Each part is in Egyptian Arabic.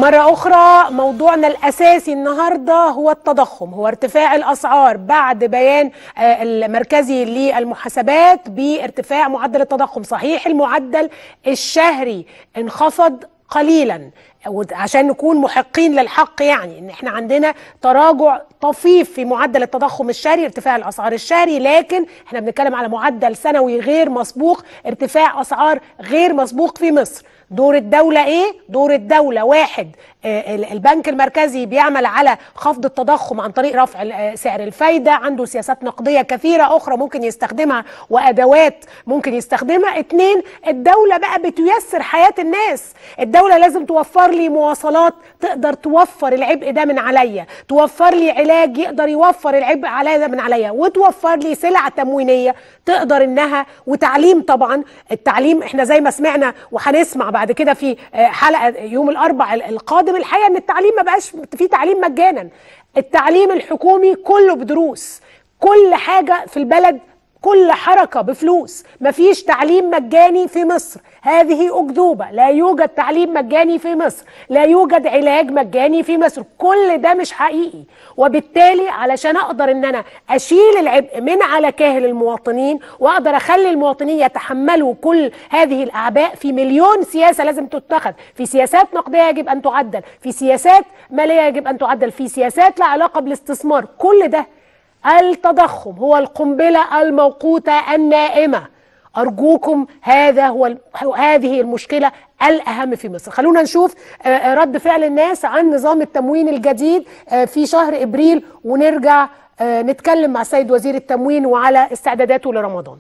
مرة أخرى موضوعنا الأساسي النهاردة هو التضخم هو ارتفاع الأسعار بعد بيان آه، المركزي للمحاسبات بارتفاع معدل التضخم صحيح المعدل الشهري انخفض قليلا عشان نكون محقين للحق يعني ان احنا عندنا تراجع طفيف في معدل التضخم الشهري ارتفاع الاسعار الشهري لكن احنا بنتكلم على معدل سنوي غير مسبوق ارتفاع اسعار غير مسبوق في مصر دور الدولة ايه؟ دور الدولة واحد آه، ال- البنك المركزي بيعمل على خفض التضخم عن طريق رفع ال- آه، سعر الفايدة عنده سياسات نقدية كثيرة أخرى ممكن يستخدمها وأدوات ممكن يستخدمها اتنين الدولة بقى بتيسر حياة الناس الدولة لازم توفر لي مواصلات تقدر توفر العبء ده من عليا توفر لي علاج يقدر يوفر العبء عليا ده من عليا وتوفر لي سلع تموينية تقدر انها وتعليم طبعا التعليم احنا زي ما سمعنا وهنسمع بعد كده في آه، حلقة يوم الأربع القادم الحقيقة ان التعليم ما بقاش في تعليم مجانا التعليم الحكومي كله بدروس كل حاجة في البلد كل حركة بفلوس مفيش تعليم مجاني في مصر هذه أكذوبة لا يوجد تعليم مجاني في مصر لا يوجد علاج مجاني في مصر كل ده مش حقيقي وبالتالي علشان أقدر أن أنا أشيل العبء من على كاهل المواطنين وأقدر أخلي المواطنين يتحملوا كل هذه الأعباء في مليون سياسة لازم تتخذ في سياسات نقدية يجب أن تعدل في سياسات مالية يجب أن تعدل في سياسات لها علاقة بالاستثمار كل ده التضخم هو القنبلة الموقوتة النائمة أرجوكم هذا هو ال- هو- هذه المشكلة الأهم في مصر خلونا نشوف آه، آه، رد فعل الناس عن نظام التموين الجديد آه، في شهر إبريل ونرجع آه، نتكلم مع السيد وزير التموين وعلى استعداداته لرمضان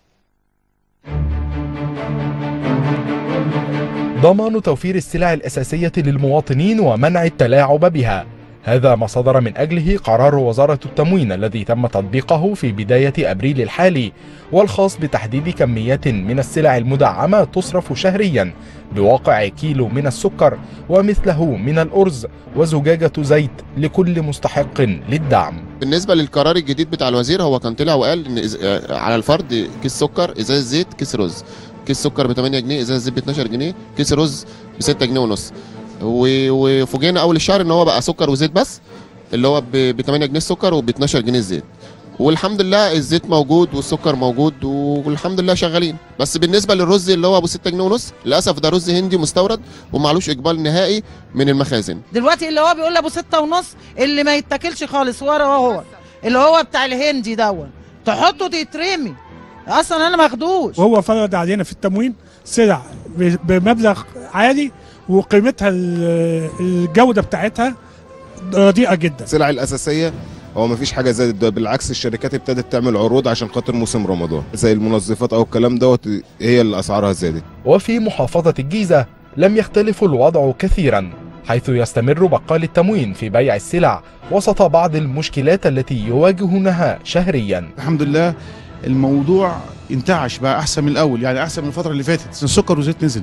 ضمان توفير السلع الأساسية للمواطنين ومنع التلاعب بها هذا ما صدر من أجله قرار وزارة التموين الذي تم تطبيقه في بداية أبريل الحالي والخاص بتحديد كميات من السلع المدعمة تصرف شهريا بواقع كيلو من السكر ومثله من الأرز وزجاجة زيت لكل مستحق للدعم بالنسبه للقرار الجديد بتاع الوزير هو كان طلع وقال ان إز... آه، على الفرد كيس سكر ازاز زيت كيس رز كيس سكر ب 8 جنيه ازاز زيت ب 12 جنيه كيس رز ب 6 جنيه ونص و- وفوجئنا اول الشهر ان هو بقى سكر وزيت بس اللي هو ب 8 جنيه السكر وب 12 جنيه الزيت والحمد لله الزيت موجود والسكر موجود والحمد لله شغالين بس بالنسبه للرز اللي هو ابو 6 جنيه ونص للاسف ده رز هندي مستورد ومعلوش اقبال نهائي من المخازن دلوقتي اللي هو بيقول ابو ستة ونص اللي ما يتاكلش خالص ورا هو اللي هو بتاع الهندي دون تحطه تترمي اصلا انا ماخدوش وهو فرض علينا في التموين سلع ب- بمبلغ عالي وقيمتها ال- الجوده بتاعتها رديئه جدا السلع الاساسيه هو مفيش حاجه زادت ده بالعكس الشركات ابتدت تعمل عروض عشان خاطر موسم رمضان زي المنظفات او الكلام دوت هي اللي اسعارها زادت وفي محافظة الجيزة لم يختلف الوضع كثيرا حيث يستمر بقال التموين في بيع السلع وسط بعض المشكلات التي يواجهونها شهريا الحمد لله الموضوع انتعش بقى احسن من الاول يعني احسن من الفتره اللي فاتت السكر والزيت نزل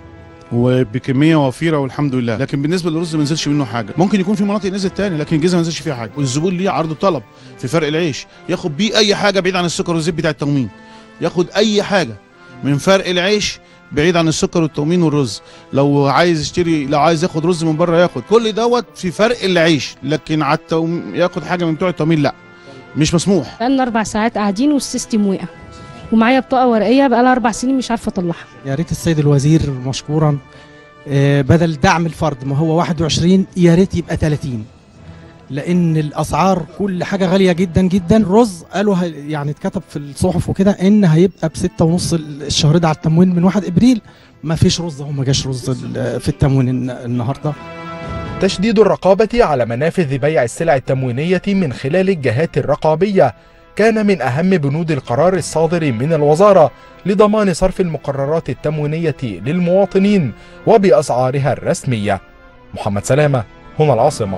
وبكميه وفيره والحمد لله لكن بالنسبه للرز ما نزلش منه حاجه ممكن يكون في مناطق نزل تاني لكن الجيزه ما نزلش فيها حاجه والزبون ليه عرض طلب في فرق العيش ياخد بيه اي حاجه بعيد عن السكر والزيت بتاع التموين ياخد اي حاجه من فرق العيش بعيد عن السكر والتموين والرز لو عايز يشتري لو عايز ياخد رز من بره ياخد كل دوت في فرق العيش لكن على التوم... ياخد حاجه من بتوع التموين لا مش مسموح بقالنا اربع ساعات قاعدين والسيستم وقع ومعايا بطاقه ورقيه بقالها اربع سنين مش عارفه اطلعها يا ريت السيد الوزير مشكورا آه، بدل دعم الفرد ما هو 21 يا ريت يبقى 30 لان الاسعار كل حاجه غاليه جدا جدا رز قالوا هي- يعني اتكتب في الصحف وكده ان هيبقى بستة ونص الشهر ده على التموين من 1 ابريل ما فيش رز اهو ما جاش رز ال- في التموين الن- النهارده تشديد الرقابة على منافذ بيع السلع التموينية من خلال الجهات الرقابية كان من أهم بنود القرار الصادر من الوزارة لضمان صرف المقررات التموينية للمواطنين وبأسعارها الرسمية محمد سلامة هنا العاصمة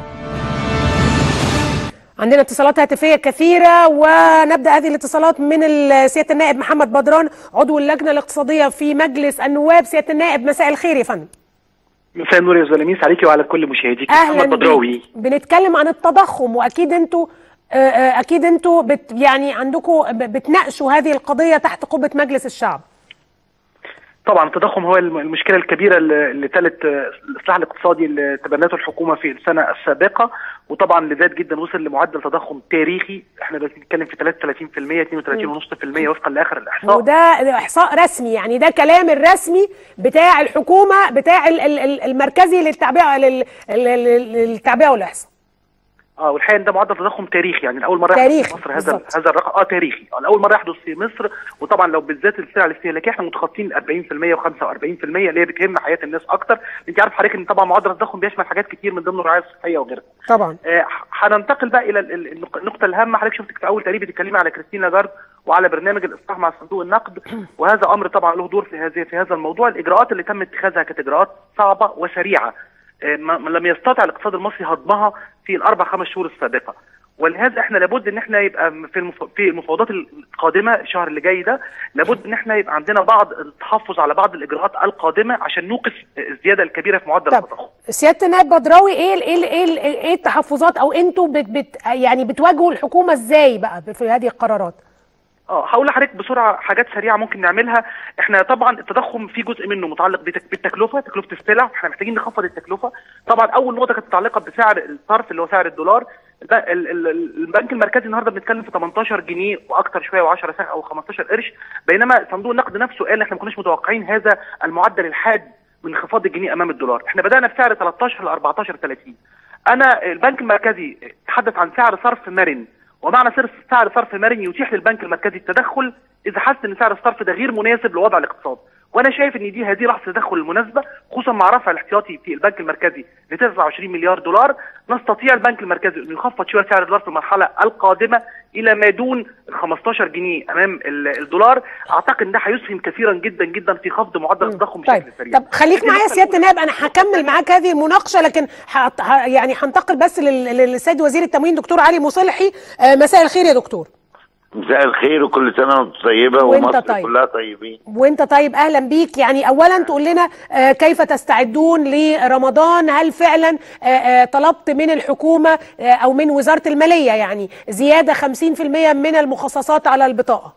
عندنا اتصالات هاتفية كثيرة ونبدأ هذه الاتصالات من ال- سيادة النائب محمد بدران عضو اللجنة الاقتصادية في مجلس النواب سيادة النائب مساء الخير يا فندم مساء النور يا زلميس عليكي وعلى كل مشاهديك اهلا محمد بدراوي بيك. بنتكلم عن التضخم واكيد انتوا آه، آه، اكيد انتوا بت يعني عندكم ب- بتناقشوا هذه القضيه تحت قبه مجلس الشعب طبعا التضخم هو الم- المشكله الكبيره اللي اللي تلت آه، الاصلاح الاقتصادي اللي تبنته الحكومه في السنه السابقه وطبعا اللي زاد جدا وصل لمعدل تضخم تاريخي احنا بنتكلم في 33% 32.5% وفقا لاخر الاحصاء وده احصاء رسمي يعني ده كلام الرسمي بتاع الحكومه بتاع ال- ال- ال- المركزي للتعبئه لل- لل- لل- للتعبئه والاحصاء اه والحقيقه إن ده معدل تضخم تاريخي يعني لاول مره تاريخي، يحدث في مصر هذا بالظبط. هذا الرقم اه تاريخي آه لاول مره يحدث في مصر وطبعا لو بالذات السلع الاستهلاكيه احنا متخطين 40% و45% اللي هي بتهم حياه الناس اكتر انت عارف حضرتك ان طبعا معدل التضخم بيشمل حاجات كتير من ضمن الرعايه الصحيه وغيرها طبعا آه، هننتقل بقى الى ال- ال- النق- النقطه الهامه حضرتك شفتك في اول تقريبا بتتكلمي على كريستين لاجارد وعلى برنامج الاصلاح مع صندوق النقد وهذا امر طبعا له دور في هذه في هذا الموضوع الاجراءات اللي تم اتخاذها كانت اجراءات صعبه وسريعه آه، ما ما لم يستطع الاقتصاد المصري هضمها في الاربع خمس شهور السابقه ولهذا احنا لابد ان احنا يبقى في المف... في المفاوضات القادمه الشهر اللي جاي ده لابد ان احنا يبقى عندنا بعض التحفظ على بعض الاجراءات القادمه عشان نوقف الزياده الكبيره في معدل طب التضخم سياده النائب بدراوي ايه ال- ايه ال- ايه ال- ايه التحفظات او انتوا بت بت يعني بتواجهوا الحكومه ازاي بقى في هذه القرارات اه هقول لحضرتك بسرعه حاجات سريعه ممكن نعملها احنا طبعا التضخم في جزء منه متعلق بتك- بالتكلفه تكلفه السلع احنا محتاجين نخفض التكلفه طبعا اول نقطه كانت متعلقه بسعر الصرف اللي هو سعر الدولار الب- ال- ال- ال- البنك المركزي النهارده بنتكلم في 18 جنيه واكتر شويه و10 سنت او 15 قرش بينما صندوق النقد نفسه قال احنا ما كناش متوقعين هذا المعدل الحاد من انخفاض الجنيه امام الدولار احنا بدانا بسعر 13 ل 14 30 انا البنك المركزي تحدث عن سعر صرف مرن ومعنى سعر سعر صرف مرن يتيح للبنك المركزي التدخل اذا حس ان سعر الصرف ده غير مناسب لوضع الاقتصاد وانا شايف ان دي هذه لحظه التدخل المناسبه خصوصا مع رفع الاحتياطي في البنك المركزي ل 29 مليار دولار نستطيع البنك المركزي انه يخفض شويه سعر الدولار في المرحله القادمه الى ما دون ال 15 جنيه امام ال- الدولار اعتقد ان ده هيسهم كثيرا جدا جدا في خفض معدل التضخم بشكل طيب سريع طب خليك دي معايا النقطة سياده النائب انا هكمل معاك هذه المناقشه لكن ه... ه... يعني هنتقل بس لل... للسيد وزير التموين دكتور علي مصلحي آه، مساء الخير يا دكتور مساء الخير وكل سنه وانتم طيبه وانت ومصر طيب. كلها طيبين وانت طيب اهلا بيك يعني اولا تقول لنا آه، كيف تستعدون لرمضان هل فعلا آه، آه، طلبت من الحكومه آه، او من وزاره الماليه يعني زياده 50% من المخصصات على البطاقه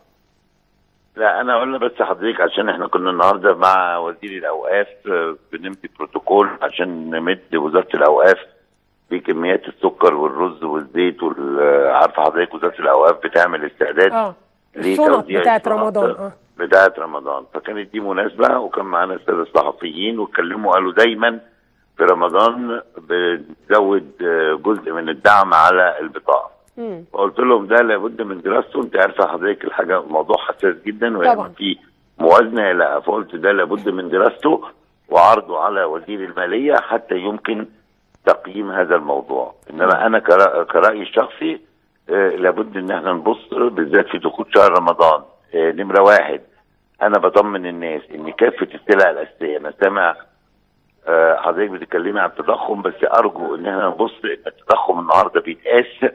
لا انا اقول بس حضرتك عشان احنا كنا النهارده مع وزير الاوقاف آه، بنمضي بروتوكول عشان نمد وزاره الاوقاف بكميات السكر والرز والزيت وال آه، عارفه حضرتك وزاره الاوقاف بتعمل استعداد اه لتوزيع الشنط بتاعت الشنط رمضان اه بتاعت رمضان فكانت دي مناسبة وكان معانا السادة الصحفيين واتكلموا قالوا دايما في رمضان بنزود آه، جزء من الدعم على البطاقة مم. فقلت لهم ده لابد من دراسته انت عارفه حضرتك الحاجه موضوع حساس جدا طبعا. ويعني في موازنه لا فقلت ده لابد من دراسته وعرضه على وزير الماليه حتى يمكن تقييم هذا الموضوع انما انا كرأ- كرايي الشخصي آه، لابد ان احنا نبص بالذات في دخول شهر رمضان آه، نمره واحد انا بطمن الناس ان كافه السلع الاساسيه انا سامع آه، حضرتك بتتكلمي عن التضخم بس ارجو ان احنا نبص ان التضخم النهارده بيتقاس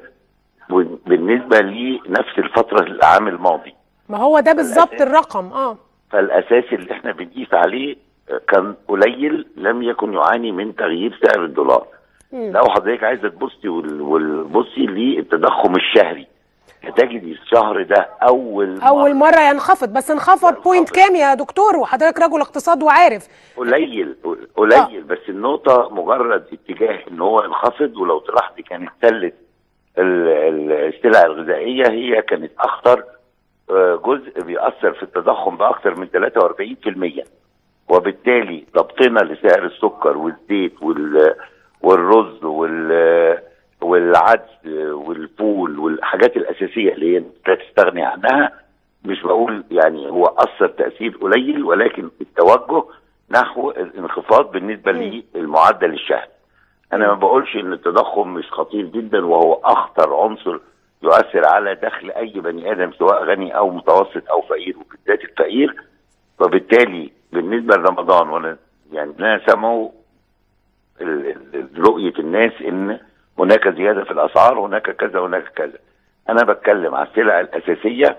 بالنسبه لنفس الفتره العام الماضي ما هو ده بالظبط الرقم اه فالاساس اللي احنا بنقيس عليه آه، كان قليل لم يكن يعاني من تغيير سعر الدولار مم. لو حضرتك عايزه تبصي وال- والبصي للتضخم الشهري هتجدي الشهر ده اول اول مره ينخفض بس انخفض بوينت كام يا دكتور وحضرتك رجل اقتصاد وعارف قليل قليل بس النقطة مجرد اتجاه ان هو ينخفض ولو تلاحظي كانت سلة ال- ال- السلع الغذائية هي كانت اخطر آه، جزء بيأثر في التضخم بأكثر من 43% وبالتالي ضبطنا لسعر السكر والزيت وال والرز وال والعدس والفول والحاجات الأساسية اللي هي لا تستغني عنها مش بقول يعني هو أثر تأثير قليل ولكن التوجه نحو الانخفاض بالنسبة للمعدل الشهري أنا ما بقولش إن التضخم مش خطير جدا وهو أخطر عنصر يؤثر على دخل أي بني آدم سواء غني أو متوسط أو فقير وبالذات الفقير وبالتالي بالنسبة لرمضان وأنا يعني أنا سمعوا ال- ال- رؤية الناس إن هناك زيادة في الأسعار هناك كذا هناك كذا أنا بتكلم على السلع الأساسية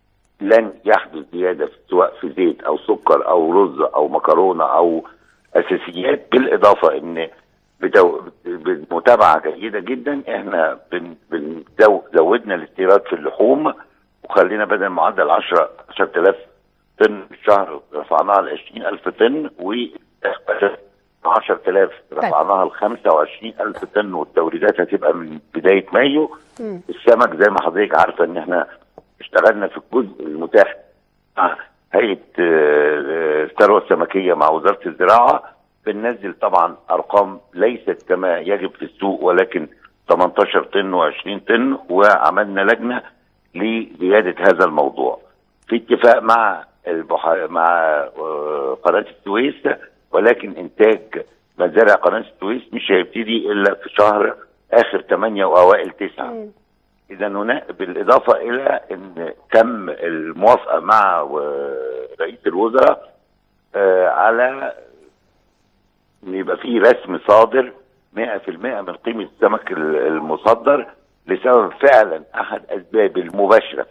لن يحدث زيادة في- سواء في زيت أو سكر أو رز أو مكرونة أو أساسيات بالإضافة إن بتو... بمتابعة جيدة جدا احنا بن... بن... زو... زودنا الاستيراد في اللحوم وخلينا بدل معدل 10 10000 طن في الشهر رفعناها ل 20000 طن و 10000 رفعناها ل 25000 طن والتوريدات هتبقى من بدايه مايو مم. السمك زي ما حضرتك عارفه ان احنا اشتغلنا في الجزء المتاح مع هيئه آه، الثروه السمكيه مع وزاره الزراعه بننزل طبعا ارقام ليست كما يجب في السوق ولكن 18 طن و20 طن وعملنا لجنه لزياده هذا الموضوع في اتفاق مع البح... مع آه، قناه السويس ولكن انتاج مزارع قناه السويس مش هيبتدي الا في شهر اخر 8 واوائل 9 اذا هنا بالاضافه الى ان تم الموافقه مع و- رئيس الوزراء آه، على ان يبقى في رسم صادر 100% من قيمه السمك ال- المصدر لسبب فعلا احد اسباب المباشره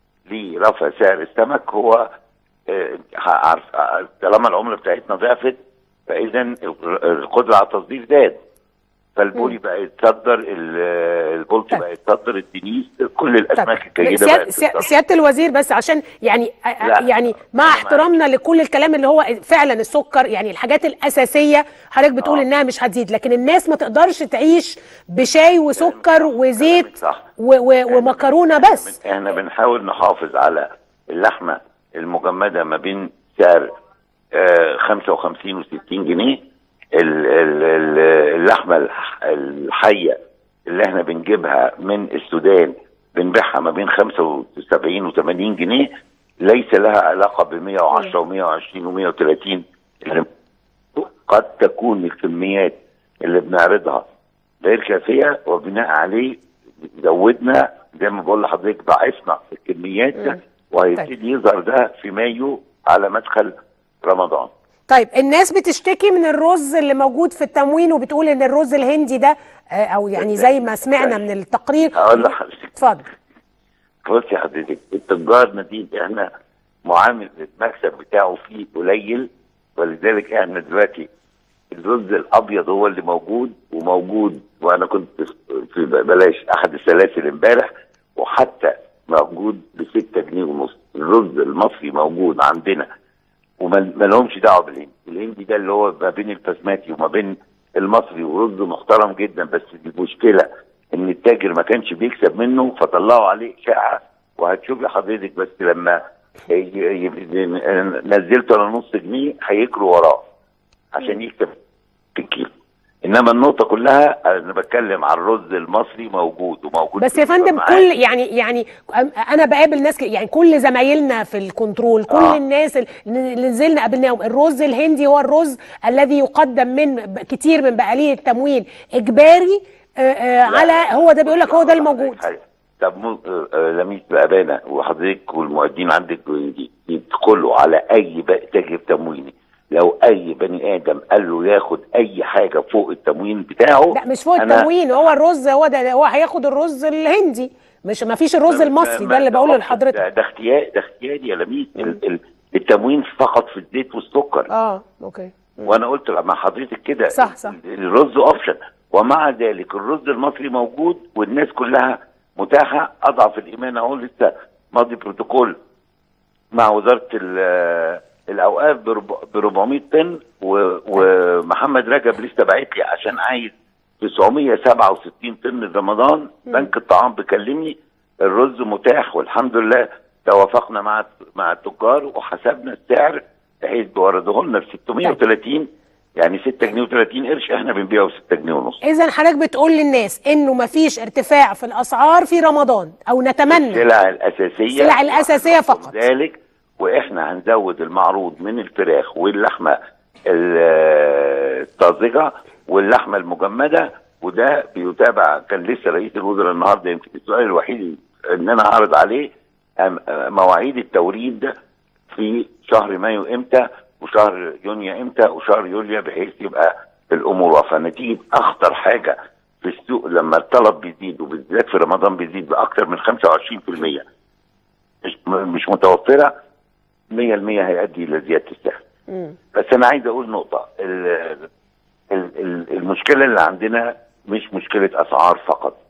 لرفع سعر السمك هو آه، عارف- آه، طالما العمله بتاعتنا ضعفت فاذا القدره على التصدير زاد فالبولي بقى يتصدر ال- البولت بقى يتصدر الدنيس كل الاسماك الجيده سيادة, بقت سيا- تتصدر. سيادة الوزير بس عشان يعني لا. يعني مع احترامنا لكل الكلام اللي هو فعلا السكر يعني الحاجات الأساسية حضرتك بتقول إنها مش هتزيد لكن الناس ما تقدرش تعيش بشاي وسكر وزيت صح و و ومكرونة بس احنا بنحاول نحافظ على اللحمه المجمده ما بين سعر آه 55 و60 جنيه ال- ال- ال- اللحمه الح- الحيه اللي احنا بنجيبها من السودان بنبيعها ما بين 75 و80 جنيه ليس لها علاقه ب 110 و120 و130 اللي قد تكون الكميات اللي بنعرضها غير كافيه وبناء عليه زودنا زي ما بقول لحضرتك ضاعفنا الكميات مم. وهيبتدي يظهر ده في مايو على مدخل رمضان طيب الناس بتشتكي من الرز اللي موجود في التموين وبتقول ان الرز الهندي ده آه، او يعني زي ما سمعنا من التقرير هقول لحضرتك اتفضل بصي حضرتك التجار نتيجة احنا معامل المكسب بتاعه فيه قليل ولذلك احنا دلوقتي الرز الابيض هو اللي موجود وموجود وانا كنت في بلاش احد السلاسل امبارح وحتى موجود ب 6 جنيه ونص الرز المصري موجود عندنا وما ما لهمش دعوه بالهندي الهندي ده اللي هو ما بين البسماتي وما بين المصري ورز محترم جدا بس المشكله ان التاجر ما كانش بيكسب منه فطلعوا عليه اشاعه وهتشوفي حضرتك بس لما ي- ي- نزلته على نص جنيه هيجروا وراه عشان يكسب في الكيلو انما النقطه كلها انا بتكلم على الرز المصري موجود وموجود بس يا في فندم الجماعات. كل يعني يعني أم- انا بقابل ناس ك- يعني كل زمايلنا في الكنترول كل آه. الناس اللي نزلنا قابلناهم الرز الهندي هو الرز الذي يقدم من ب- كتير من بقاليه التموين اجباري آه، آه، على هو ده بيقول لك هو ده الموجود طب مو- آه، آه، لميس بأمانة وحضرتك والمؤدين عندك دي- يدخلوا على أي بقى تاجر تمويني لو أي بني آدم قال له ياخد أي حاجة فوق التموين بتاعه لا مش فوق أنا- التموين هو الرز هو ده هو هياخد الرز الهندي مش ما فيش الرز ما- المصري ما- ده اللي ما- بقوله ده- لحضرتك ده ده اختيار ده اختياري يا لميس ال- ال- التموين فقط في الزيت والسكر اه اوكي وانا قلت مع حضرتك كده صح صح الرز اوبشن ومع ذلك الرز المصري موجود والناس كلها متاحه اضعف الايمان اهو لسه ماضي بروتوكول مع وزاره ال- الاوقاف ب 400 طن و- ومحمد رجب لسه باعت لي عشان عايز 967 طن رمضان بنك الطعام بيكلمني الرز متاح والحمد لله توافقنا مع مع التجار وحسبنا السعر بحيث بيوردوه لنا ب 630 يعني 6 جنيه و30 قرش احنا بنبيعه ب 6 جنيه ونص اذا حضرتك بتقول للناس انه ما فيش ارتفاع في الاسعار في رمضان او نتمنى السلع الاساسيه السلع الاساسيه فقط ذلك واحنا هنزود المعروض من الفراخ واللحمه ال- الطازجه واللحمه المجمده وده بيتابع كان لسه رئيس الوزراء النهارده يمكن السؤال الوحيد ان انا هعرض عليه أم- مواعيد التوريد في شهر مايو امتى وشهر يونيو امتى وشهر يوليو بحيث يبقى الامور واقفه نتيجه اخطر حاجه في السوق لما الطلب بيزيد وبالذات في رمضان بيزيد باكثر من 25% مش مش متوفره 100% هيؤدي الى زياده السعر بس انا عايز اقول نقطه ال- ال- ال- المشكله اللي عندنا مش مشكله اسعار فقط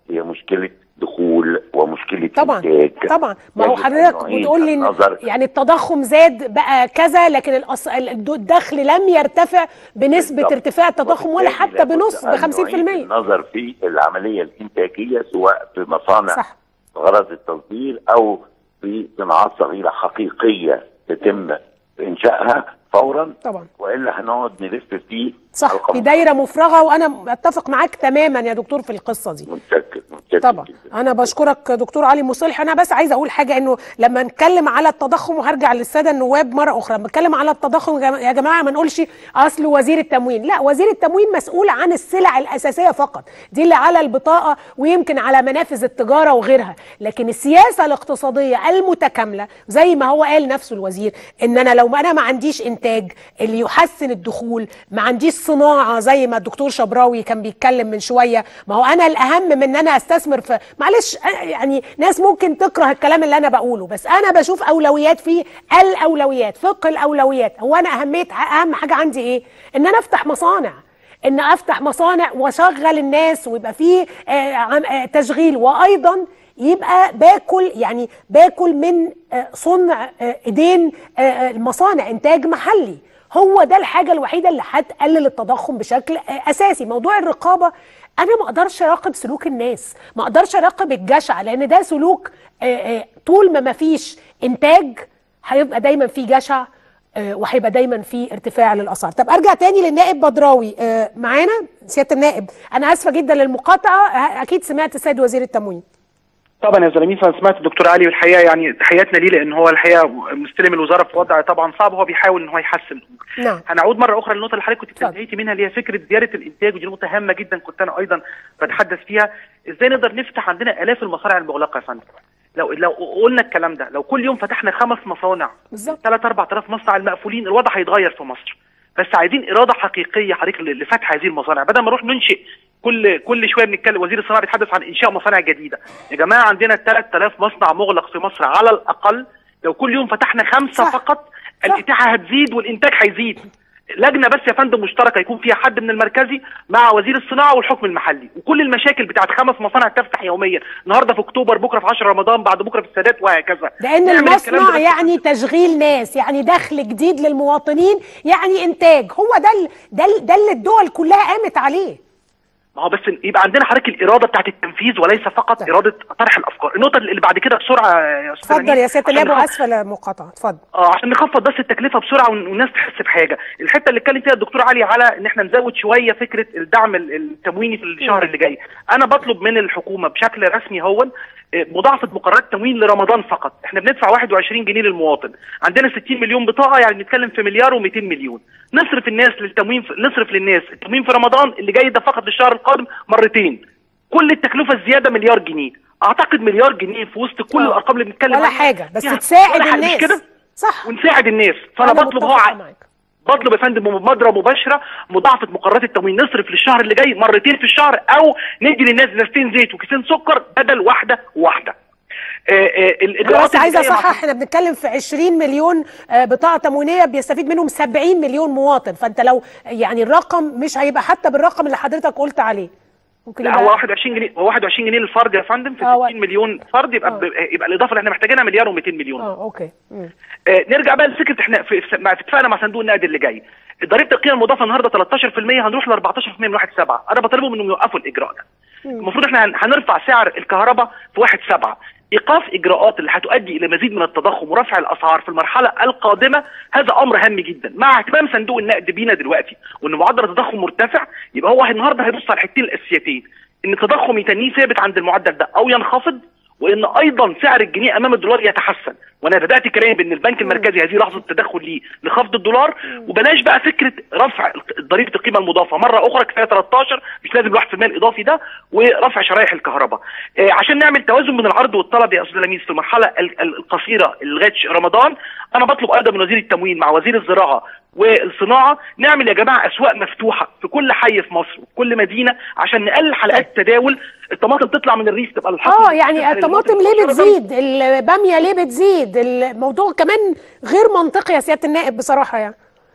هي مشكله دخول ومشكله طبعا انتاج طبعا ما هو يجب حضرتك أن نعيد بتقول لي إن النظر يعني التضخم زاد بقى كذا لكن الأص... الد- الدخل لم يرتفع بنسبه بالضبط. ارتفاع التضخم ولا وبالتالي حتى لابد بنص ب أن 50% نعيد النظر في العمليه الانتاجيه سواء في مصانع صح. غرض التصدير او في صناعات صغيره حقيقيه تتم انشائها فورا طبعا والا هنقعد نلف في صح حلقة في دايره مفرغه وانا اتفق معاك تماما يا دكتور في القصه دي متشكر متشكر طبعا جدا. انا بشكرك دكتور علي مصلح انا بس عايزه اقول حاجه انه لما نتكلم على التضخم وهرجع للساده النواب مره اخرى لما نتكلم على التضخم يا جم- يا جماعه ما نقولش اصل وزير التموين لا وزير التموين مسؤول عن السلع الاساسيه فقط دي اللي على البطاقه ويمكن على منافذ التجاره وغيرها لكن السياسه الاقتصاديه المتكامله زي ما هو قال نفسه الوزير ان انا لو انا ما عنديش انتاج اللي يحسن الدخول ما عنديش صناعه زي ما الدكتور شبراوي كان بيتكلم من شويه ما هو انا الاهم من ان انا استثمر في معلش أنا- يعني ناس ممكن تكره الكلام اللي انا بقوله بس انا بشوف اولويات في الاولويات فقه الاولويات هو انا اهميه اهم حاجه عندي ايه ان انا افتح مصانع ان افتح مصانع واشغل الناس ويبقى فيه آه، عم- آه، تشغيل وايضا يبقى باكل يعني باكل من آه، صنع آه، ايدين آه، آه، المصانع انتاج محلي هو ده الحاجه الوحيده اللي هتقلل التضخم بشكل آه، اساسي موضوع الرقابه انا ما اقدرش اراقب سلوك الناس ما اقدرش اراقب الجشع لان ده سلوك آه، آه، طول ما ما فيش انتاج هيبقى دايما في جشع آه، وهيبقى دايما في ارتفاع للاسعار طب ارجع تاني للنائب بدراوي آه، معانا سياده النائب انا اسفه جدا للمقاطعه آه، اكيد سمعت السيد وزير التموين طبعا يا زلميس انا سمعت الدكتور علي والحقيقه يعني تحياتنا ليه لان هو الحقيقه مستلم الوزاره في وضع طبعا صعب هو بيحاول ان هو يحسن الامور نعم هنعود مره اخرى للنقطه اللي حضرتك كنت انتهيتي منها اللي هي فكره زياده الانتاج ودي نقطه هامه جدا كنت انا ايضا بتحدث فيها ازاي نقدر نفتح عندنا الاف المصانع المغلقه يا فندم لو لو قلنا الكلام ده لو كل يوم فتحنا خمس مصانع بالظبط 3 4000 مصنع المقفولين الوضع هيتغير في مصر بس عايزين اراده حقيقيه حضرتك ل- لفتح هذه المصانع بدل ما نروح ننشئ كل كل شويه بنتكلم وزير الصناعه بيتحدث عن انشاء مصانع جديده يا جماعه عندنا 3000 مصنع مغلق في مصر على الاقل لو كل يوم فتحنا خمسه صح. فقط الاتاحه هتزيد والانتاج هيزيد لجنه بس يا فندم مشتركه يكون فيها حد من المركزي مع وزير الصناعه والحكم المحلي وكل المشاكل بتاعت خمس مصانع تفتح يوميا النهارده في اكتوبر بكره في 10 رمضان بعد بكره في السادات وهكذا لان نعمل الكلام ده المصنع بس يعني تشغيل ناس يعني دخل جديد للمواطنين يعني انتاج هو ده ال- ده ال- ده اللي الدول كلها قامت عليه ما هو بس يبقى عندنا حضرتك الاراده بتاعت التنفيذ وليس فقط طيب. اراده طرح الافكار النقطه اللي بعد كده بسرعه يا استاذ اتفضل أمين، يا سياده عشان النائب نخف- واسفه للمقاطعه اتفضل اه عشان نخفض بس التكلفه بسرعه وال- والناس تحس بحاجه الحته اللي اتكلم فيها الدكتور علي على ان احنا نزود شويه فكره الدعم ال- التمويني في الشهر اللي جاي انا بطلب من الحكومه بشكل رسمي هو آه، مضاعفه مقررات التموين لرمضان فقط احنا بندفع 21 جنيه للمواطن عندنا 60 مليون بطاقه يعني بنتكلم في مليار و200 مليون نصرف الناس للتموين في... نصرف للناس التموين في رمضان اللي جاي ده فقط للشهر القادم مرتين كل التكلفه الزياده مليار جنيه اعتقد مليار جنيه في وسط كل آه. الارقام اللي بنتكلم ولا عنها حاجه بس يعني تساعد ولا حاجة، مش الناس كده صح ونساعد الناس فانا أنا بطلب هو متفقة ع- معاك. بطلب يا فندم بمبادره مباشره مضاعفه مقررات التموين نصرف للشهر اللي جاي مرتين في الشهر او ندي للناس ازازتين زيت وكيسين سكر بدل واحده واحده آه، آه، انا الاجراءات بس عايزه اللي جاية مع- اصحح احنا بنتكلم في 20 مليون آه، بطاقه تموينيه بيستفيد منهم 70 مليون مواطن فانت لو يعني الرقم مش هيبقى حتى بالرقم اللي حضرتك قلت عليه ممكن لا يبقى هو 21 جنيه هو 21 جنيه للفرد يا فندم في آه، 60 مليون فرد يبقى ب- يبقى الاضافه اللي احنا محتاجينها مليار و200 مليون اه اوكي مم. آه، نرجع بقى لفكره احنا في في- مع- اتفقنا مع صندوق النقد اللي جاي ضريبه القيمه المضافه النهارده 13% هنروح ل 14% من 1 7 انا بطالبهم انهم يوقفوا الاجراء ده المفروض احنا هن- هنرفع سعر الكهرباء في 1 7 ايقاف اجراءات اللي هتؤدي الى مزيد من التضخم ورفع الاسعار في المرحله القادمه هذا امر هام جدا مع اهتمام صندوق النقد بينا دلوقتي وان معدل التضخم مرتفع يبقى هو النهارده هيبص على الحاجتين الاساسيتين ان التضخم يتنيه ثابت عند المعدل ده او ينخفض وان ايضا سعر الجنيه امام الدولار يتحسن وانا بدات كلامي بان البنك المركزي هذه لحظه التدخل ليه لخفض الدولار وبلاش بقى فكره رفع ضريبه القيمه المضافه مره اخرى كفايه 13 مش لازم ال 1% الاضافي ده ورفع شرايح الكهرباء آه عشان نعمل توازن بين العرض والطلب يا استاذ لميس في المرحله ال- ال- القصيره لغايه رمضان انا بطلب ايضا من وزير التموين مع وزير الزراعه والصناعه نعمل يا جماعه اسواق مفتوحه في كل حي في مصر وفي كل مدينه عشان نقلل حلقات التداول الطماطم تطلع من الريف تبقى الحصل اه يعني الطماطم ليه بتزيد الباميه ليه بتزيد الموضوع كمان غير منطقي يا سياده النائب بصراحه يعني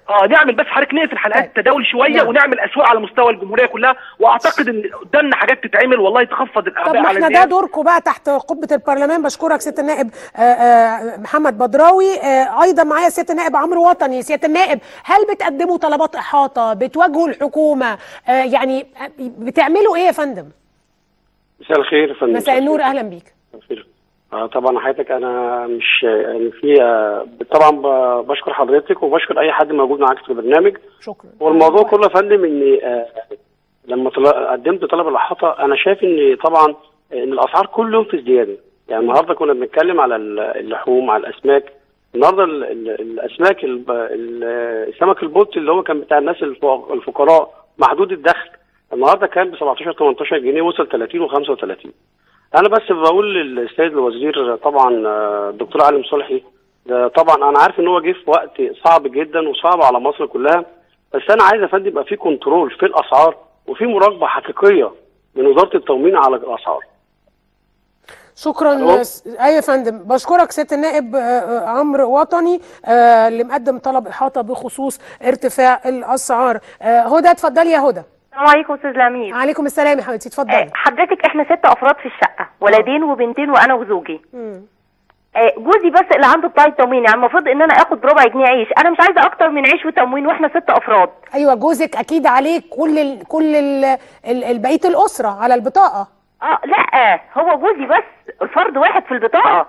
اه نعمل بس حضرتك نقفل حلقات التداول شويه نعم. ونعمل اسواق على مستوى الجمهوريه كلها واعتقد ان قدامنا حاجات تتعمل والله تخفض طب الاعباء ما على احنا ده الناس دوركم بقى تحت قبه البرلمان بشكرك سياده النائب آه، آه، محمد بدراوي آه، ايضا معايا سياده النائب عمرو وطني سياده النائب هل بتقدموا طلبات احاطه بتواجهوا الحكومه آه، يعني آه، بتعملوا ايه يا فندم مساء الخير يا فندم مساء النور اهلا بيك الخير آه طبعا حضرتك انا مش يعني في آه طبعا ب- بشكر حضرتك وبشكر اي حد موجود معاك في البرنامج شكرا والموضوع كله يا فندم ان آه لما طل- قدمت طلب الاحاطه انا شايف ان طبعا ان الاسعار كل يوم في ازدياد يعني النهارده كنا بنتكلم على ال- اللحوم على الاسماك النهارده ال- ال- الاسماك الب- ال- السمك البلطي اللي هو كان بتاع الناس الفق- الفقراء محدود الدخل النهارده كان ب 17 18 جنيه وصل 30 و35 انا بس بقول للسيد الوزير طبعا آه، الدكتور علي صلحي ده طبعا انا عارف ان هو جه في وقت صعب جدا وصعب على مصر كلها بس انا عايز يا فندم يبقى في كنترول في الاسعار وفي مراقبه حقيقيه من وزاره التموين على الاسعار شكرا ألو؟ س- ايوه يا فندم بشكرك سياده النائب آه، آه، عمرو وطني آه، اللي مقدم طلب احاطه بخصوص ارتفاع الاسعار آه، هدى اتفضلي يا هدى السلام عليكم استاذ لميس عليكم السلام يا حبيبتي اتفضلي حضرتك احنا ست افراد في الشقه ولدين وبنتين وانا وزوجي آه، جوزي بس اللي عنده بتاع التموين يعني المفروض ان انا اخد ربع جنيه عيش انا مش عايزه اكتر من عيش وتموين واحنا ست افراد ايوه جوزك اكيد عليه كل ال كل ال ال ال- بقيه الاسره على البطاقه اه لا هو جوزي بس فرد واحد في البطاقه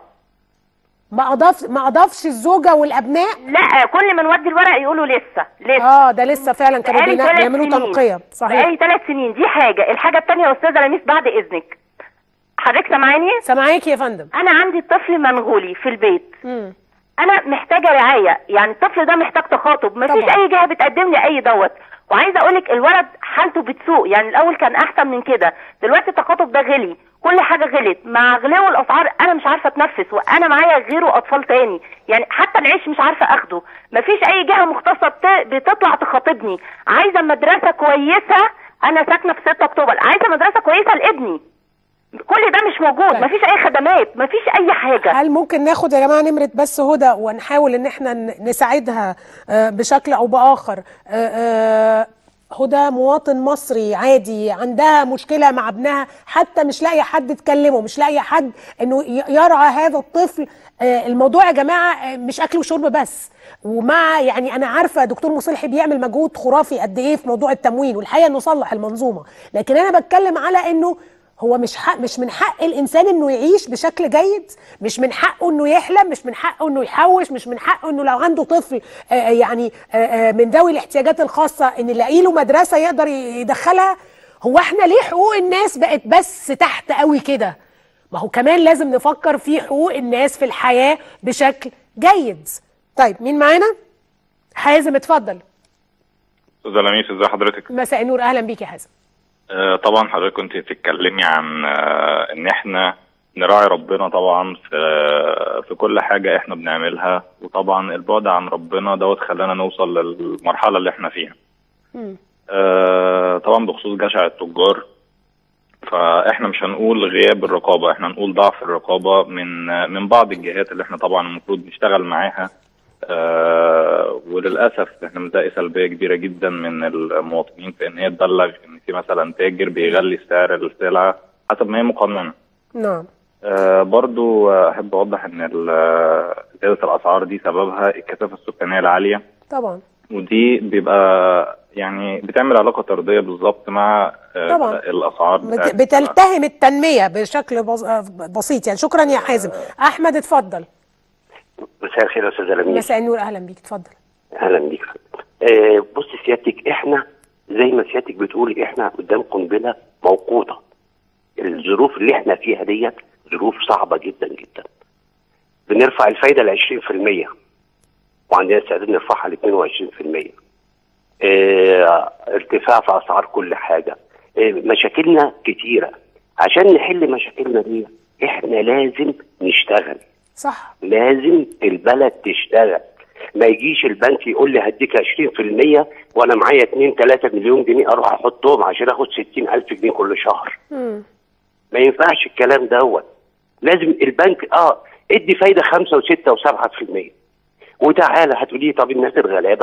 ما اضاف ما اضافش الزوجه والابناء لا كل ما نودي الورق يقولوا لسه لسه اه ده لسه فعلا كانوا بقالي بينا- ثلاث بيعملوا سنين. تنقيه صحيح بقالي ثلاث سنين دي حاجه الحاجه الثانيه يا استاذه لميس بعد اذنك حضرتك سامعاني سامعاكي يا فندم انا عندي طفل منغولي في البيت مم. انا محتاجه رعايه يعني الطفل ده محتاج تخاطب مفيش طبعا. اي جهه بتقدم لي اي دوت وعايزه اقول لك الولد حالته بتسوء يعني الاول كان احسن من كده دلوقتي التخاطب ده غلي كل حاجه غلت مع غلو الاسعار انا مش عارفه اتنفس وانا معايا غيره اطفال تاني يعني حتى العيش مش عارفه اخده مفيش اي جهه مختصه بت- بتطلع تخاطبني عايزه مدرسه كويسه انا ساكنه في 6 اكتوبر عايزه مدرسه كويسه لابني كل ده مش موجود طيب. مفيش اي خدمات مفيش اي حاجه هل ممكن ناخد يا جماعه نمره بس هدى ونحاول ان احنا ن- نساعدها آه، بشكل او باخر آه، آه، هدى مواطن مصري عادي عندها مشكله مع ابنها حتى مش لاقيه حد تكلمه مش لاقيه حد انه ي- يرعى هذا الطفل آه، الموضوع يا جماعه آه، مش اكل وشرب بس ومع يعني انا عارفه دكتور مصلحي بيعمل مجهود خرافي قد ايه في موضوع التموين والحقيقه انه صلح المنظومه لكن انا بتكلم على انه هو مش حق مش من حق الانسان انه يعيش بشكل جيد مش من حقه انه يحلم مش من حقه انه يحوش مش من حقه انه لو عنده طفل آه، يعني آه، آه، من ذوي الاحتياجات الخاصه ان يلاقي له مدرسه يقدر يدخلها هو احنا ليه حقوق الناس بقت بس تحت قوي كده ما هو كمان لازم نفكر في حقوق الناس في الحياه بشكل جيد طيب مين معانا حازم اتفضل استاذه لميس ازي حضرتك مساء النور اهلا بيك يا حازم آه طبعا حضرتك كنت بتتكلمي عن آه ان احنا نراعي ربنا طبعا في في كل حاجه احنا بنعملها وطبعا البعد عن ربنا دوت خلانا نوصل للمرحله اللي احنا فيها آه طبعا بخصوص جشع التجار فاحنا مش هنقول غياب الرقابه احنا هنقول ضعف الرقابه من من بعض الجهات اللي احنا طبعا المفروض نشتغل معاها آه وللاسف احنا بنلاقي سلبيه كبيره جدا من المواطنين في ان هي تبلغ ان في مثلا تاجر بيغلي سعر السلعه حسب ما هي مقننه نعم آه برضو آه، احب اوضح ان ال- زياده الاسعار دي سببها الكثافه السكانيه العاليه طبعا ودي بيبقى يعني بتعمل علاقه طرديه بالظبط مع آه، طبعا. الاسعار بت- بتاعت بتلتهم التنميه بشكل بص- آه، بسيط يعني شكرا يا حازم احمد اتفضل مساء الخير يا استاذ لميس مساء النور اهلا بيك اتفضل اهلا بيك آه بص سيادتك احنا زي ما سيادتك بتقولي احنا قدام قنبله موقوته الظروف اللي احنا فيها ديت ظروف صعبه جدا جدا بنرفع الفايده ل 20% وعندنا استعداد نرفعها ل 22% آه ارتفاع في اسعار كل حاجه آه مشاكلنا كتيره عشان نحل مشاكلنا دي احنا لازم نشتغل صح لازم البلد تشتغل ما يجيش البنك يقول لي هديك 20% وانا معايا 2 3 مليون جنيه اروح احطهم عشان اخد 60000 جنيه كل شهر مم. ما ينفعش الكلام دوت لازم البنك اه ادي فايده 5 و6 و7% وتعالى هتقولي طب الناس الغلابه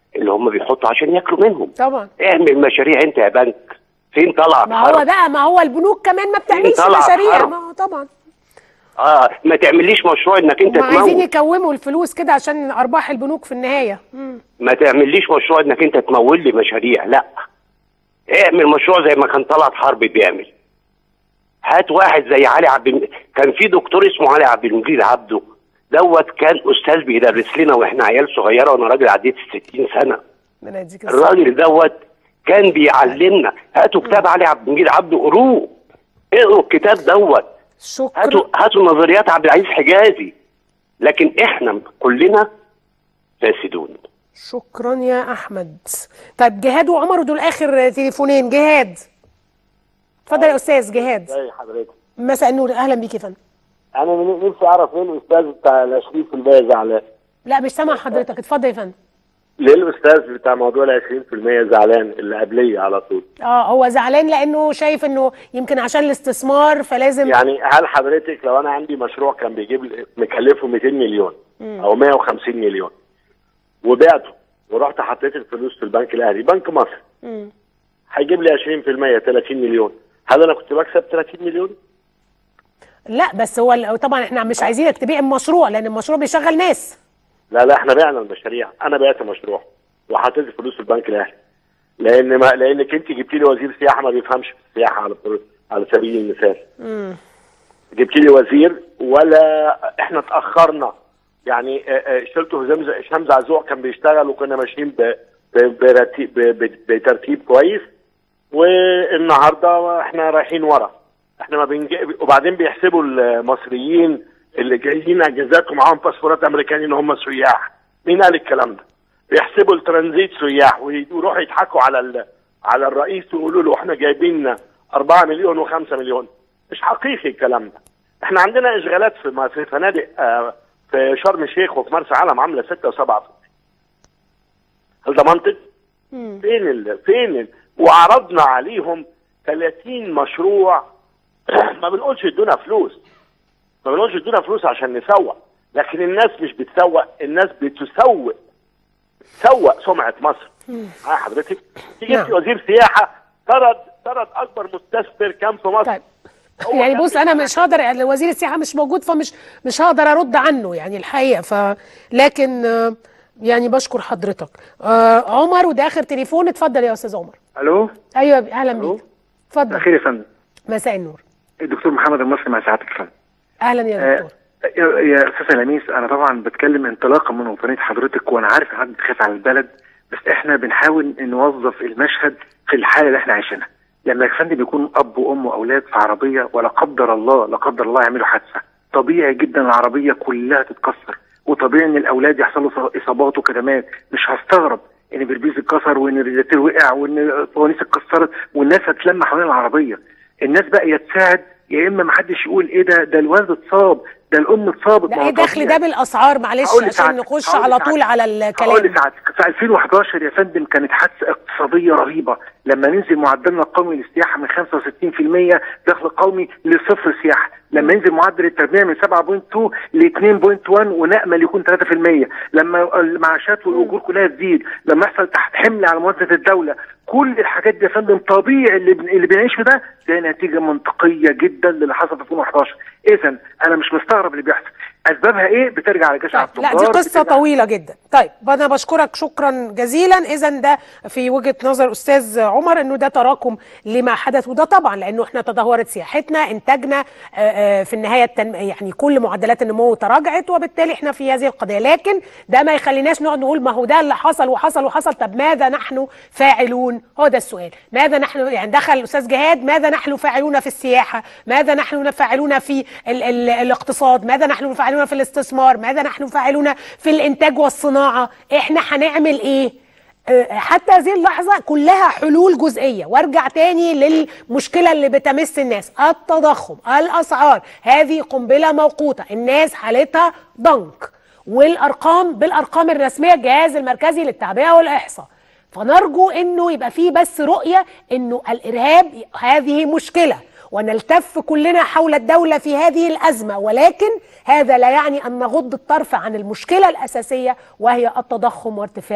اللي هم بيحطوا عشان ياكلوا منهم طبعا اعمل مشاريع انت يا بنك فين طلعت ما هو حرب بقى ما هو البنوك كمان ما بتعملش طلعت مشاريع حرب. ما هو طبعا اه ما تعمليش مشروع انك انت هم عايزين تمول يكوموا الفلوس كده عشان ارباح البنوك في النهايه مم. ما تعمليش مشروع انك انت تمول لي مشاريع لا اعمل مشروع زي ما كان طلعت حرب بيعمل هات واحد زي علي عبد الم... كان في دكتور اسمه علي عبد المجيد عبده دوت كان استاذ بيدرس لنا واحنا عيال صغيره وانا راجل عديت ال 60 سنه ربنا يديك الصحة. الراجل دوت كان بيعلمنا هاتوا كتاب علي عبد المجيد عبده قروه اقروا الكتاب دوت شكرا هاتوا هاتوا نظريات عبد العزيز حجازي لكن احنا كلنا فاسدون شكرا يا احمد طيب جهاد وعمر دول اخر تليفونين جهاد اتفضل يا استاذ جهاد ازي حضرتك مساء النور اهلا بيك يا فندم انا من- نفسي اعرف ليه الاستاذ بتاع ال 20% زعلان لا مش سامع حضرتك اتفضل يا فندم ليه الاستاذ بتاع موضوع ال 20% زعلان اللي قبليه على طول اه هو زعلان لانه شايف انه يمكن عشان الاستثمار فلازم يعني هل حضرتك لو انا عندي مشروع كان بيجيب لي- مكلفه 200 مليون مم. او 150 مليون وبعته ورحت حطيت الفلوس في البنك الاهلي بنك مصر مم. هيجيب لي 20% 30 مليون هل انا كنت بكسب 30 مليون؟ لا بس هو ال- طبعا احنا مش عايزينك تبيع المشروع لان المشروع بيشغل ناس لا لا احنا بعنا المشاريع انا بعت مشروع وحطيت الفلوس في البنك الاهلي لان ما لانك انت جبت لي وزير سياحه ما بيفهمش في السياحه على على سبيل المثال مم. جبت لي وزير ولا احنا اتاخرنا يعني آه، آه، شلته هشام هشام زعزوع كان بيشتغل وكنا ماشيين ب- ب- برتيب- ب- ب- بترتيب كويس والنهارده احنا رايحين ورا احنا ما بنج... وبعدين بيحسبوا المصريين اللي جايين اجازات ومعاهم باسبورات امريكاني ان هم سياح مين قال الكلام ده بيحسبوا الترانزيت سياح ويروحوا يضحكوا على ال... على الرئيس ويقولوا له احنا جايبين 4 مليون و5 مليون مش حقيقي الكلام ده احنا عندنا اشغالات في م- في فنادق آه، في شرم الشيخ وفي مرسى علم عامله 6 و7 هل ده منطق؟ فين ال... فين ال... وعرضنا عليهم 30 مشروع ما بنقولش ادونا فلوس ما بنقولش ادونا فلوس عشان نسوق لكن الناس مش بتسوق الناس بتسوق تسوق سمعه مصر ها حضرتك تيجي نعم. انت وزير سياحه طرد طرد اكبر مستثمر كان في مصر طيب. يعني بص انا مش هقدر يعني وزير السياحه مش موجود فمش مش هقدر ارد عنه يعني الحقيقه ف لكن آه، يعني بشكر حضرتك آه عمر وده اخر تليفون اتفضل يا استاذ عمر الو ايوه اهلا بيك اتفضل خير يا فندم مساء النور الدكتور محمد المصري مع سعادتك يا فندم اهلا يا دكتور يا يا استاذ لميس انا طبعا بتكلم انطلاقا من وطنيه حضرتك وانا عارف ان حضرتك بتخاف على البلد بس احنا بنحاول نوظف المشهد في الحاله اللي احنا عايشينها لما يا فندم يكون اب وام واولاد في عربيه ولا قدر الله لا قدر الله يعملوا حادثه طبيعي جدا العربيه كلها تتكسر وطبيعي ان الاولاد يحصلوا ص- اصابات وكدمات مش هستغرب ان بربيز اتكسر وان الريزاتير وقع وان الفوانيس اتكسرت والناس هتلم حوالين العربيه الناس بقى يا تساعد يا اما محدش يقول ايه ده ده الولد اتصاب ده الام اتصابت لا ما هو ايه دخل طبيعي. ده بالاسعار معلش هقول عشان لسعادتك- نخش هقول على لسعادتك- طول على هقول الكلام لسعادتك في 2011 يا فندم كانت حادثه اقتصاديه رهيبه لما ننزل معدلنا القومي للسياحه من 65% دخل قومي لصفر سياحه لما ينزل معدل التجميع من 7.2 ل 2.1 ونامل يكون 3% لما المعاشات والاجور كلها تزيد لما يحصل تحت حمل على موازنه الدوله كل الحاجات دي يا فندم طبيعي اللي بن- اللي بنعيشه ده ده نتيجه منطقيه جدا للي حصل في 2011 اذا انا مش مستغرب اللي بيحصل اسبابها ايه بترجع على جشع لا دي قصة طويلة جدا طيب أنا بشكرك شكرا جزيلا إذا ده في وجهة نظر أستاذ عمر أنه ده تراكم لما حدث وده طبعا لأنه إحنا تدهورت سياحتنا إنتاجنا آه، آه، في النهاية التنم... يعني كل معدلات النمو تراجعت وبالتالي إحنا في هذه القضية لكن ده ما يخليناش نقعد نقول ما هو ده اللي حصل وحصل وحصل طب ماذا نحن فاعلون هو ده السؤال ماذا نحن يعني دخل الأستاذ جهاد ماذا نحن فاعلون في السياحة ماذا نحن فاعلون في ال ال الاقتصاد ماذا نحن فاعلون في الاستثمار ماذا نحن فاعلون في الانتاج والصناعه احنا هنعمل ايه آه، حتى هذه اللحظه كلها حلول جزئيه وارجع تاني للمشكله اللي بتمس الناس التضخم الاسعار هذه قنبله موقوته الناس حالتها ضنك والارقام بالارقام الرسميه الجهاز المركزي للتعبئه والاحصاء فنرجو انه يبقى فيه بس رؤيه انه الارهاب هذه مشكله ونلتف كلنا حول الدولة في هذه الأزمة ولكن هذا لا يعني أن نغض الطرف عن المشكلة الأساسية وهي التضخم وارتفاع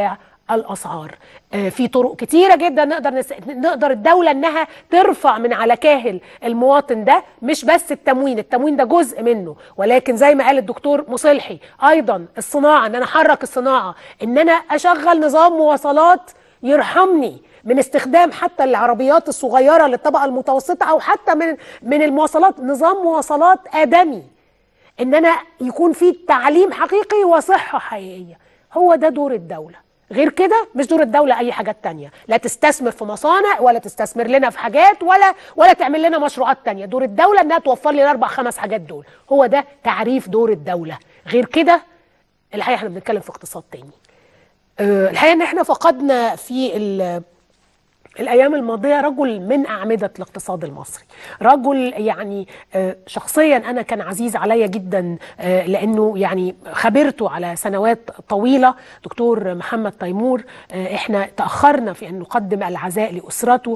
الاسعار آه، في طرق كتيره جدا نقدر نس... نقدر الدوله انها ترفع من على كاهل المواطن ده مش بس التموين التموين ده جزء منه ولكن زي ما قال الدكتور مصلحي ايضا الصناعه ان انا احرك الصناعه ان انا اشغل نظام مواصلات يرحمني من استخدام حتى العربيات الصغيره للطبقه المتوسطه او حتى من من المواصلات نظام مواصلات ادمي ان انا يكون في تعليم حقيقي وصحه حقيقيه هو ده دور الدوله غير كده مش دور الدوله اي حاجات تانية لا تستثمر في مصانع ولا تستثمر لنا في حاجات ولا ولا تعمل لنا مشروعات تانية دور الدوله انها توفر لي الاربع خمس حاجات دول هو ده تعريف دور الدوله غير كده الحقيقه احنا بنتكلم في اقتصاد تاني أه، الحقيقه ان احنا فقدنا في ال- الايام الماضيه رجل من اعمده الاقتصاد المصري رجل يعني آه، شخصيا انا كان عزيز عليا جدا آه، لانه يعني خبرته على سنوات طويله دكتور محمد تيمور آه، احنا تاخرنا في ان نقدم العزاء لاسرته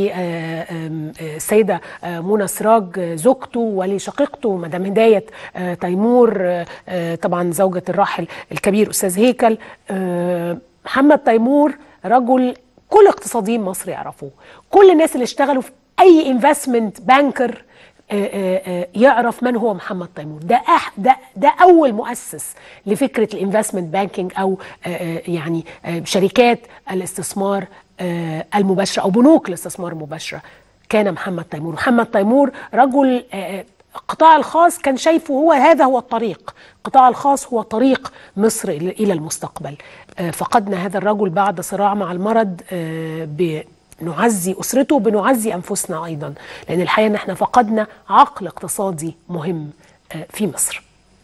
للسيده منى سراج آه، زوجته ولشقيقته مدام هدايه آه، تيمور آه، آه، طبعا زوجه الراحل الكبير استاذ هيكل آه، محمد تيمور رجل كل اقتصاديين مصر يعرفوه كل الناس اللي اشتغلوا في اي انفستمنت بانكر يعرف من هو محمد تيمور ده أح ده ده اول مؤسس لفكره الانفستمنت بانكينج او آه، آه، يعني آه، شركات الاستثمار آه، المباشره او بنوك الاستثمار المباشره كان محمد تيمور محمد تيمور رجل آه، القطاع الخاص كان شايفه هو هذا هو الطريق القطاع الخاص هو طريق مصر إلى إلى المستقبل آه، فقدنا هذا الرجل بعد صراع مع المرض آه، بنعزي أسرته بنعزي أنفسنا أيضا لأن الحقيقة أن احنا فقدنا عقل اقتصادي مهم آه، في مصر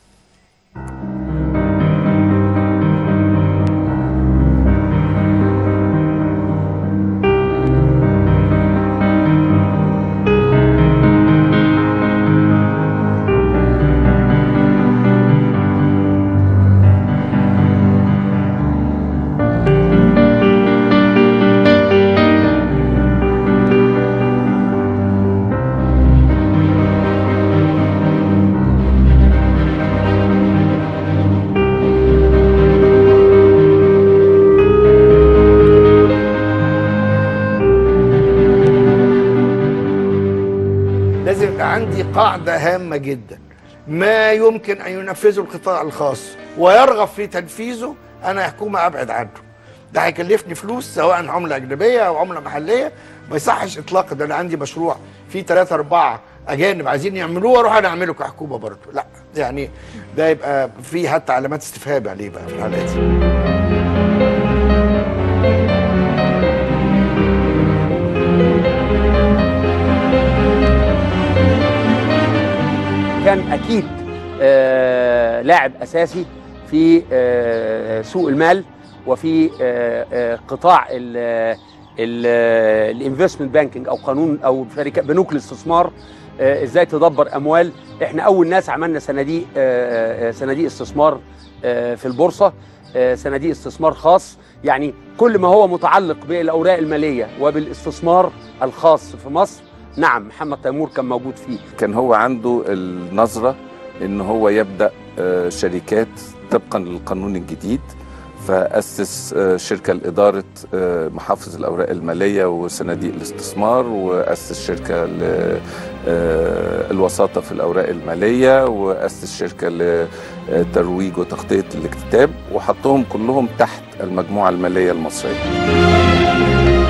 لازم يبقى عندي قاعدة هامة جدا ما يمكن أن ينفذه القطاع الخاص ويرغب في تنفيذه أنا حكومة أبعد عنه ده هيكلفني فلوس سواء عملة أجنبية أو عملة محلية ما يصحش إطلاقا ده أنا عندي مشروع فيه ثلاثة أربعة أجانب عايزين يعملوه وأروح أنا أعمله كحكومة برضه لا يعني ده يبقى فيه حتى علامات استفهام عليه بقى في الحالات دي كان اكيد آه لاعب اساسي في آه سوق المال وفي آه آه قطاع الانفستمنت بانكينج او قانون او شركه بنوك الاستثمار آه ازاي تدبر اموال احنا اول ناس عملنا صناديق آه آه، صناديق استثمار آه في البورصه آه صناديق استثمار خاص يعني كل ما هو متعلق بالاوراق الماليه وبالاستثمار الخاص في مصر نعم محمد تيمور كان موجود فيه كان هو عنده النظرة ان هو يبدأ آه، شركات طبقا للقانون الجديد فأسس آه، شركة لإدارة آه، محافظ الأوراق المالية وصناديق الاستثمار وأسس شركة للوساطة في الأوراق المالية وأسس شركة لترويج وتغطية الاكتتاب وحطهم كلهم تحت المجموعة المالية المصرية